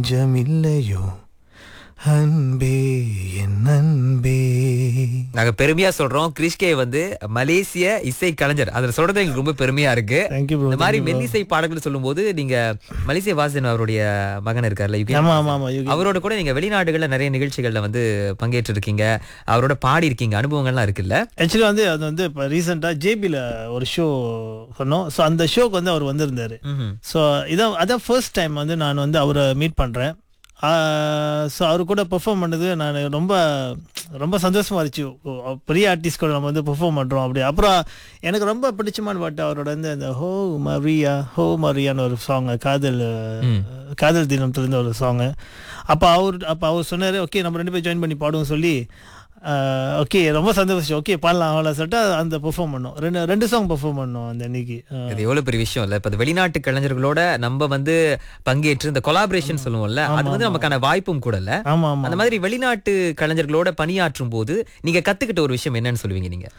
நெஞ்சமில்லையோ அன்பே என் அன்பே நாங்க பெருமையா சொல்றோம் கிறிஸ்கே வந்து மலேசிய இசை கலைஞர் அதுல சொல்றது எங்களுக்கு ரொம்ப பெருமையா இருக்கு தேங்க்யூ ப்ரோ இந்த மாதிரி மெல்லிசை பாடல்கள் சொல்லும்போது நீங்க மலேசிய வாசன் அவருடைய மகன் இருக்கார்ல யுகேன் ஆமா ஆமா ஆமா யுகி அவரோட கூட நீங்க வெளிநாடுகள்ல நிறைய நிகழ்ச்சிகள்ல வந்து பங்கேற்று இருக்கீங்க அவரோட பாடி இருக்கீங்க அனுபவங்கள்லாம் இருக்குல்ல ஆக்சுவலி வந்து அது வந்து இப்போ ரீசெண்டாக ஜேபியில் ஒரு ஷோ பண்ணோம் ஸோ அந்த ஷோக்கு வந்து அவர் வந்திருந்தாரு ம்ஹும். ஸோ இதான் அதான் ஃபர்ஸ்ட் டைம் வந்து நான் வந்து அவரை மீட் பண்ணுறேன் ஸோ அவர் கூட பெர்ஃபார்ம் பண்ணது நான் ரொம்ப ரொம்ப சந்தோஷமா இருந்துச்சு ஓ, பெரிய ஆர்டிஸ்ட் கூட நம்ம வந்து பெர்ஃபார்ம் பண்ணுறோம் அப்படி அப்புறம் எனக்கு ரொம்ப பிடிச்சமான பாட்டு அவரோட வந்து அந்த ஹோ மரியா ஹோ மரியான்னு ஒரு சாங் காதல் காதல் தினத்துலேருந்து ஒரு சாங்கு அப்போ அவர் அப்போ அவர் சொன்னார் ஓகே நம்ம ரெண்டு பேரும் ஜாயின் பண்ணி பாடுவோம் சொல்லி ஓகே ரொம்ப சந்தோஷம் ஓகே பாடலாம் அவ்வளோ சொல்லிட்டு அந்த பெர்ஃபார்ம் பண்ணோம் ரெண்டு ரெண்டு சாங் பெர்ஃபார்ம் பண்ணோம் அந்த அன்னைக்கு அஹ், இது எவ்வளவு பெரிய விஷயம் இல்ல இப்ப இந்த வெளிநாட்டு கலைஞர்களோட நம்ம வந்து பங்கேற்று இந்த கொலாபரேஷன் சொல்லுவோம்ல அது வந்து நமக்கான வாய்ப்பும் கூட இல்ல ஆமா ஆமா அந்த மாதிரி வெளிநாட்டு கலைஞர்களோட பணியாற்றும் போது நீங்க கத்துக்கிட்ட ஒரு விஷயம் என்னன்னு சொல்லுவீங்க நீங்க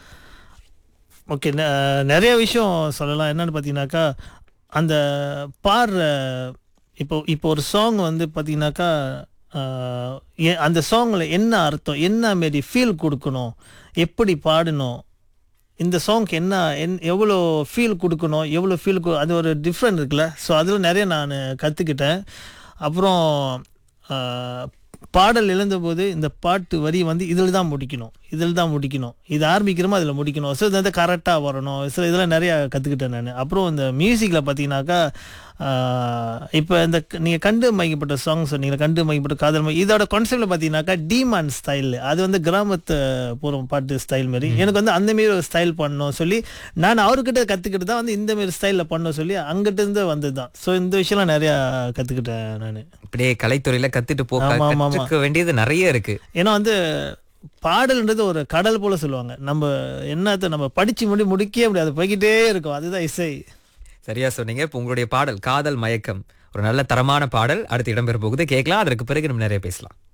ஓகே நிறைய விஷயம் சொல்லலாம் என்னன்னு பார்த்தீங்கன்னாக்கா அந்த பாடுற இப்போ இப்போ ஒரு சாங் வந்து பார்த்தீங்கன்னாக்கா ஆஹ், எ- அந்த சாங்கில் என்ன அர்த்தம் என்ன மாரி ஃபீல் கொடுக்கணும் எப்படி பாடணும் இந்த சாங்க்கு என்ன என் எவ்வளோ ஃபீல் கொடுக்கணும் எவ்வளோ ஃபீல் அது ஒரு டிஃப்ரெண்ட் இருக்குல்ல ஸோ அதில் நிறைய நான் கற்றுக்கிட்டேன் அப்புறம் ஆஹ், பாடல் எழுந்தபோது இந்த பாட்டு வரி வந்து இதில் தான் முடிக்கணும் இதில் தான் முடிக்கணும் இது ஆரம்பிக்கிறோமோ அதில் முடிக்கணும் ஸோ இது வந்து கரெக்டாக வரணும் சில இதெல்லாம் நிறையா கற்றுக்கிட்டேன் நான் அப்புறம் இந்த மியூசிக்கில் பார்த்தீங்கன்னாக்கா இப்போ இந்த நீங்கள் கண்டு மைக்கப்பட்ட சாங் சொன்னீங்க கண்டு மைக்கப்பட்ட காதல் மை இதோட கான்செப்டில் பார்த்தீங்கன்னாக்கா டீமான் ஸ்டைல் அது வந்து கிராமத்து பூர்வம் பாட்டு ஸ்டைல் மாதிரி எனக்கு வந்து அந்த மாரி ஒரு ஸ்டைல் பண்ணணும் சொல்லி நான் அவர்கிட்ட கற்றுக்கிட்டு தான் வந்து இந்த மாரி ஸ்டைலில் பண்ண சொல்லி அங்கிட்ட இருந்து வந்தது தான் ஸோ இந்த விஷயம்லாம் நிறையா கற்றுக்கிட்டேன் நான் இப்படியே கலைத்துறையில கத்துட்டு போக ஆமா, ஆமா, ஆமா. கற்றுக்க வேண்டியது நிறைய இருக்கு ஏன்னா வந்து பாடல்ன்றது ஒரு கடல் போல சொல்லுவாங்க நம்ம என்னத்தை நம்ம படிச்சு முடி முடிக்கவே முடியாது போய்கிட்டே இருக்கும் அதுதான் இசை சரியா சொன்னீங்க இப்போ உங்களுடைய பாடல் காதல் மயக்கம் ஒரு நல்ல தரமான பாடல் அடுத்து இடம்பெற போகுது கேட்கலாம் அதற்கு பிறகு நம்ம நிறைய பேசலாம்